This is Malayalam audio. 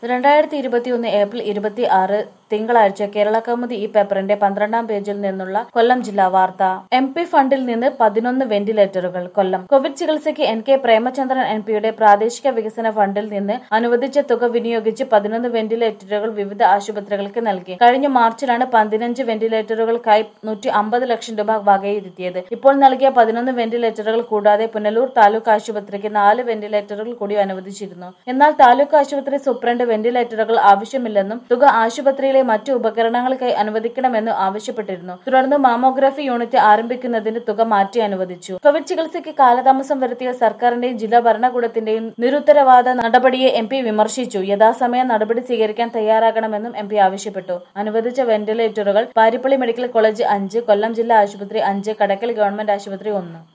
രണ്ടായിരത്തി ഇരുപത്തിയൊന്ന് ഏപ്രിൽ ഇരുപത്തി ആറ് തിങ്കളാഴ്ച കേരള കൗമുദി ഈ പേപ്പറിന്റെ പന്ത്രണ്ടാം പേജിൽ നിന്നുള്ള കൊല്ലം ജില്ലാ വാർത്ത എം പി ഫണ്ടിൽ നിന്ന് പതിനൊന്ന് വെന്റിലേറ്ററുകൾ കൊല്ലം കോവിഡ് ചികിത്സയ്ക്ക് എൻ കെ പ്രേമചന്ദ്രൻ എം പിയുടെ പ്രാദേശിക വികസന ഫണ്ടിൽ നിന്ന് അനുവദിച്ച തുക വിനിയോഗിച്ച് പതിനൊന്ന് വെന്റിലേറ്ററുകൾ വിവിധ ആശുപത്രികൾക്ക് നൽകി കഴിഞ്ഞ മാർച്ചിലാണ് പതിനഞ്ച് വെന്റിലേറ്ററുകൾക്കായി നൂറ്റി അമ്പത് ലക്ഷം രൂപ വകയിരുത്തിയത് ഇപ്പോൾ നൽകിയ പതിനൊന്ന് വെന്റിലേറ്ററുകൾ കൂടാതെ പുനലൂർ താലൂക്ക് ആശുപത്രിക്ക് നാല് വെന്റിലേറ്ററുകൾ കൂടി അനുവദിച്ചിരുന്നു എന്നാൽ താലൂക്ക് ആശുപത്രി സൂപ്രണ്ട് വെന്റിലേറ്ററുകൾ ആവശ്യമില്ലെന്നും തുക ആശുപത്രിയിലെ മറ്റു ഉപകരണങ്ങൾക്കായി അനുവദിക്കണമെന്നും ആവശ്യപ്പെട്ടിരുന്നു തുടർന്ന് മാമോഗ്രാഫി യൂണിറ്റ് ആരംഭിക്കുന്നതിന് തുക മാറ്റി അനുവദിച്ചു കോവിഡ് ചികിത്സയ്ക്ക് കാലതാമസം വരുത്തിയ സർക്കാരിന്റെയും ജില്ലാ ഭരണകൂടത്തിന്റെയും നിരുത്തരവാദ നടപടിയെ എം പി വിമർശിച്ചു യഥാസമയം നടപടി സ്വീകരിക്കാൻ തയ്യാറാകണമെന്നും എം പി ആവശ്യപ്പെട്ടു അനുവദിച്ച വെന്റിലേറ്ററുകൾ പാരിപ്പള്ളി മെഡിക്കൽ കോളേജ് അഞ്ച് കൊല്ലം ജില്ലാ ആശുപത്രി അഞ്ച് കടക്കൽ ഗവൺമെന്റ് ആശുപത്രി ഒന്ന്